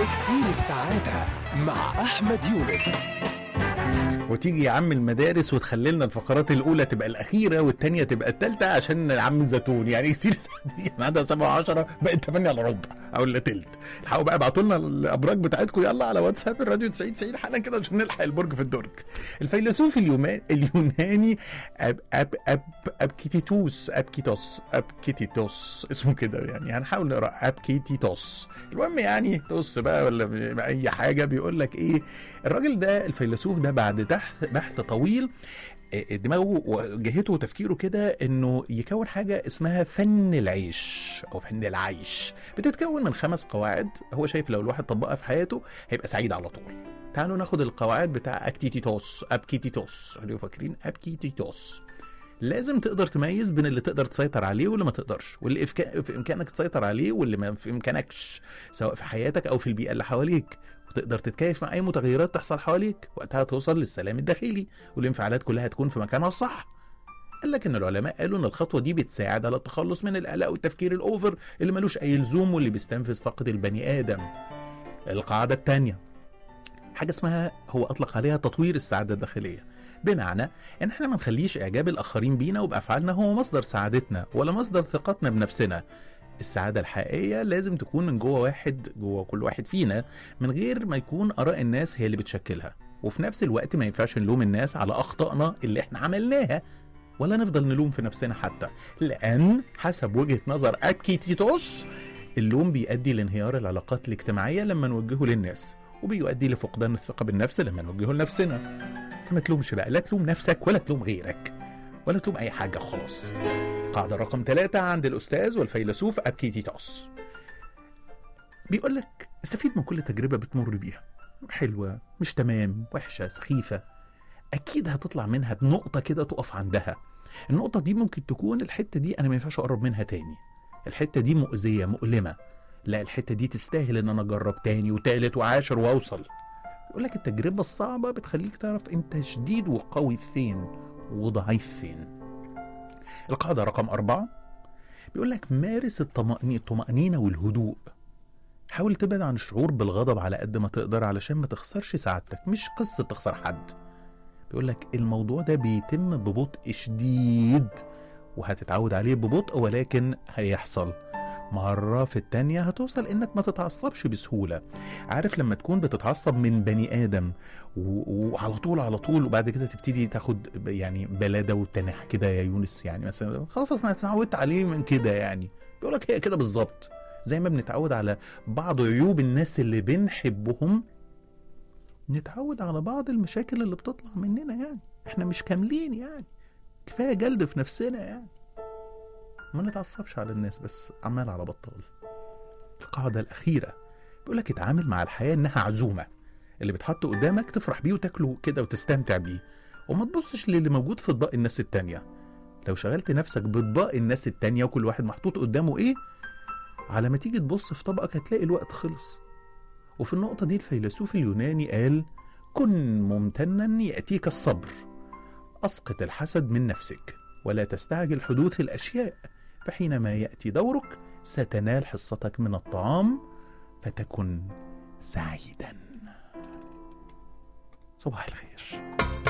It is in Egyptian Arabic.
اكسير السعادة مع أحمد يونس وتيجي يا عم المدارس وتخلي لنا الفقرات الاولى تبقى الاخيره والثانيه تبقى الثالثه عشان عم الزيتون يعني يصير دي بعدها 7 10 بقت 8 الا ربع او الا تلت الحقوا بقى ابعتوا لنا الابراج بتاعتكم يلا على واتساب الراديو 90 90 حالا كده عشان نلحق البرج في الدرج الفيلسوف اليومان اليوناني أب أب أب أبكيتيتوس أبكيتوس أبكيتيتوس اسمه كده يعني هنحاول نقرا أبكيتيتوس المهم يعني توس بقى ولا اي حاجه بيقول لك ايه الراجل ده الفيلسوف ده بعد بحث بحث طويل آه، دماغه وجهته وتفكيره كده انه يكون حاجه اسمها فن العيش او فن العيش بتتكون من خمس قواعد هو شايف لو الواحد طبقها في حياته هيبقى سعيد على طول تعالوا ناخد القواعد بتاع اكتيتيتوس ابكيتيتوس خليكم فاكرين ابكيتيتوس لازم تقدر تميز بين اللي تقدر تسيطر عليه واللي ما تقدرش واللي في كا- في امكانك تسيطر عليه واللي ما في امكانكش سواء في حياتك او في البيئه اللي حواليك وتقدر تتكيف مع اي متغيرات تحصل حواليك وقتها توصل للسلام الداخلي والانفعالات كلها تكون في مكانها الصح قال لك ان العلماء قالوا ان الخطوه دي بتساعد على التخلص من القلق والتفكير الاوفر اللي ملوش اي لزوم واللي بيستنفذ طاقه البني ادم القاعده الثانيه حاجه اسمها هو اطلق عليها تطوير السعاده الداخليه بمعنى ان احنا ما نخليش اعجاب الاخرين بينا وبافعالنا هو مصدر سعادتنا ولا مصدر ثقتنا بنفسنا السعادة الحقيقية لازم تكون من جوه واحد جوه كل واحد فينا من غير ما يكون آراء الناس هي اللي بتشكلها وفي نفس الوقت ما ينفعش نلوم الناس على أخطائنا اللي احنا عملناها ولا نفضل نلوم في نفسنا حتى لأن حسب وجهة نظر أكيتيتوس اللوم بيؤدي لانهيار العلاقات الاجتماعية لما نوجهه للناس وبيؤدي لفقدان الثقة بالنفس لما نوجهه لنفسنا فما تلومش بقى لا تلوم نفسك ولا تلوم غيرك ولا تلوم أي حاجة خلاص قاعدة رقم ثلاثة عند الأستاذ والفيلسوف أبكيتيتوس بيقول لك استفيد من كل تجربة بتمر بيها حلوة مش تمام وحشة سخيفة أكيد هتطلع منها بنقطة كده تقف عندها النقطة دي ممكن تكون الحتة دي أنا ما ينفعش أقرب منها تاني الحتة دي مؤذية مؤلمة لا الحتة دي تستاهل إن أنا أجرب تاني وتالت وعاشر وأوصل يقول لك التجربة الصعبة بتخليك تعرف أنت شديد وقوي فين وضعيف فين القاعدة رقم أربعة بيقول لك مارس الطمأني- الطمأنينة والهدوء حاول تبعد عن الشعور بالغضب على قد ما تقدر علشان ما تخسرش سعادتك مش قصة تخسر حد بيقول لك الموضوع ده بيتم ببطء شديد وهتتعود عليه ببطء ولكن هيحصل مرة في التانية هتوصل انك ما تتعصبش بسهولة عارف لما تكون بتتعصب من بني ادم و- وعلى طول على طول وبعد كده تبتدي تاخد ب- يعني بلادة وتنح كده يا يونس يعني مثلا خلاص انا اتعودت عليه من كده يعني بيقول لك هي كده بالظبط زي ما بنتعود على بعض عيوب الناس اللي بنحبهم نتعود على بعض المشاكل اللي بتطلع مننا يعني احنا مش كاملين يعني كفايه جلد في نفسنا يعني ما نتعصبش على الناس بس عمال على بطال القاعده الاخيره بيقول لك اتعامل مع الحياه انها عزومه اللي بيتحط قدامك تفرح بيه وتاكله كده وتستمتع بيه وما تبصش للي موجود في اطباق الناس التانية لو شغلت نفسك باطباق الناس التانية وكل واحد محطوط قدامه ايه على ما تيجي تبص في طبقك هتلاقي الوقت خلص وفي النقطة دي الفيلسوف اليوناني قال كن ممتنا يأتيك الصبر أسقط الحسد من نفسك ولا تستعجل حدوث الأشياء فحينما يأتي دورك ستنال حصتك من الطعام فتكن سعيدا صباح الخير